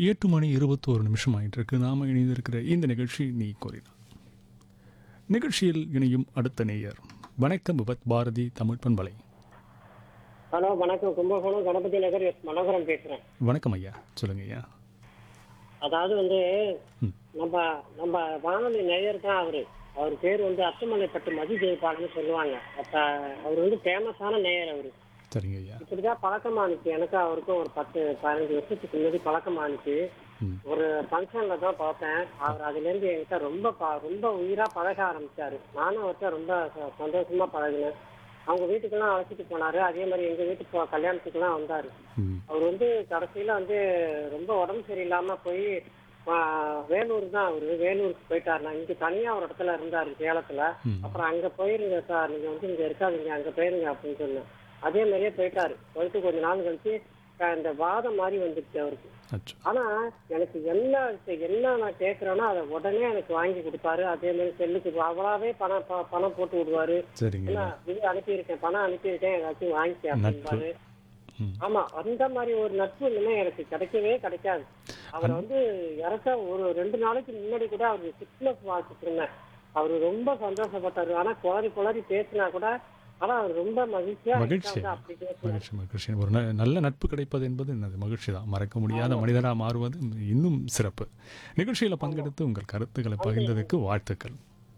எட்டு மணி இருபத்தோரு நிமிஷம் ஆயிட்டு இருக்கு நாம இணைந்திருக்கிற இந்த நிகழ்ச்சி நீ கோரினா நிகழ்ச்சியில் இணையும் அடுத்த நேயர் வணக்கம் விபத் பாரதி தமிழ் பண்பலை ஹலோ வணக்கம் கும்பகோணம் கணபதி நகர் எஸ் மனோகரன் பேசுறேன் வணக்கம் ஐயா சொல்லுங்க ஐயா அதாவது வந்து ம். நம்ம நம்ம வானொலி நேயர் தான் அவரு அவர் பேர் வந்து அச்சமலைப்பட்டு மதி ஜெயபாலன்னு சொல்லுவாங்க அப்ப அவர் வந்து ஃபேமஸான நேயர் அவரு சரிங்க ஐயா இப்படிதான் பழக்கமானுச்சு எனக்கும் அவருக்கும் ஒரு பத்து பதினஞ்சு வருஷத்துக்கு முன்னாடி பழக்கமானுச்சு ம் ஒரு ஃபங்க்ஷன்ல தான் பார்த்தேன் அவர் அதுல இருந்து என்கிட்ட ரொம்ப ப- ரொம்ப உயிரா பழக ஆரம்பிச்சாரு நானும் அவர்கிட்ட ரொம்ப ச- சந்தோஷமா பழகினேன் அவங்க வீட்டுக்கெல்லாம் அழைச்சிட்டு போனாரு அதே மாதிரி எங்க வீட்டுக்கு போ- கல்யாணத்துக்கெல்லாம் வந்தாரு ம் அவர் வந்து கடைசியில வந்து ரொம்ப உடம்பு சரியில்லாம போய் ஆ, வேலூர் தான் அவரு வேலூருக்கு போயிட்டாரு நான் இங்க தனியா ஒரு இடத்துல இருந்தாரு சேலத்துல ம். அப்புறம் அங்க போயிருங்க சார் நீங்க வந்து இங்க இருக்காதீங்க அங்க போயிருங்க அப்படின்னு சொன்னேன் அதே மாதிரியே போயிட்டாரு போயிட்டு கொஞ்ச நாள் கழிச்சு அஹ், இந்த வாதம் மாதிரி வந்துருச்சு அவருக்கு அச்சோ ஆனா எனக்கு என்ன என்ன நான் கேட்கறேனோ அதை உடனே எனக்கு வாங்கி கொடுப்பாரு அதே மாதிரி செல்லுக்கு அவளாவே பணம் ப- பணம் போட்டு விடுவாரு சரிங்க என்ன ஐயா இது அனுப்பியிருக்கேன் பணம் அனுப்பியிருக்கேன் ஏதாச்சும் வாங்கிக்க அப்படின்பாரு ம் ஆமா அந்த மாதிரி ஒரு நட்பு இனிமே எனக்கு கிடைக்கவே கிடைக்காது அவர் வந்து இறக்க ஒரு ரெண்டு நாளைக்கு முன்னாடி கூட அவர் சிக்னஸ் வாசிட்டு இருந்தேன் அவரு ரொம்ப சந்தோஷப்பட்டாரு ஆனா குளறி குளறி பேசினா கூட ஆனா அவர் ரொம்ப மகிழ்ச்சியா மகிழ்ச்சி இருக்காங்க அப்படி பேசினாரு மகிழ்ச்சி மகிழ்ச்சி ஒரு ந- நல்ல நட்பு கிடைப்பது என்பது என்னது மகிழ்ச்சி தான் மறக்க முடியாத மனிதராக மாறுவது இன்னும் சிறப்பு நிகழ்ச்சியில் பங்கெடுத்து உங்கள் கருத்துக்களை பகிர்ந்ததுக்கு வாழ்த்துக்கள்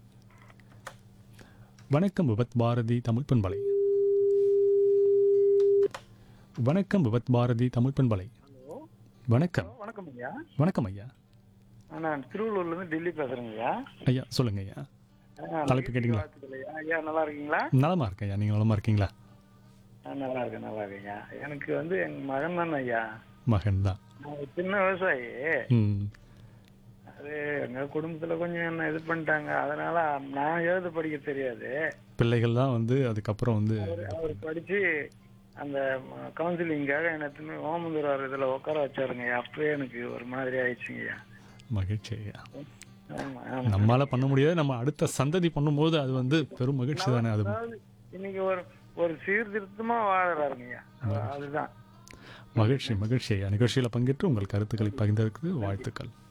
வணக்கம் விபத் பாரதி தமிழ் பண்பலை வணக்கம் விபத் பாரதி தமிழ் பண்பலை வணக்கம் வணக்கம் ஐயா வணக்கம் ஐயா நான் திருவள்ளூர்ல இருந்து டெல்லி பேசுறேங்க ஐயா ஐயா சொல்லுங்க ஐயா ஆ, தலைப்பு கேட்டீங்களா? வாழ்த்துக்கள் ஐயா. ஐயா நல்லா இருக்கீங்களா நலமா இருக்கேன் ஐயா நீங்கள் நலமா இருக்கீங்களா ஆ, நல்லா இருக்கேன் நல்லா இருக்கேன் ஐயா எனக்கு வந்து எங்க மகன் தானே ஐயா மகன் தான் நான் ஒரு சின்ன விவசாயி ம் அது எங்க குடும்பத்துல கொஞ்சம் என்ன இது பண்ணிட்டாங்க அதனால நான் எழுத படிக்க தெரியாது பிள்ளைகள் தான் வந்து அதுக்கப்புறம் வந்து அவர் படிச்சு அந்த கவுன்சிலிங்காக என்ன திரும்பி ஓமந்தூரார் இதுல உட்கார வச்சாருங்க ஐயா அப்பவே எனக்கு ஒரு மாதிரி ஆயிடுச்சுங்க ஐயா மகிழ்ச்சி ஐயா ஆமா ஆமா நம்மால பண்ண முடியாது நம்ம அடுத்த சந்ததி பண்ணும்போது அது வந்து பெரும் மகிழ்ச்சி தானே அது அதாவது இன்னைக்கு ஒரு ஒரு சீர்திருத்தமா வாழறாருங்க ஐயா அது- அதுதான் மகிழ்ச்சி மகிழ்ச்சி ஐயா நிகழ்ச்சியில் பங்கேற்று உங்கள் கருத்துக்களை பகிர்ந்ததற்கு வாழ்த்துக்கள்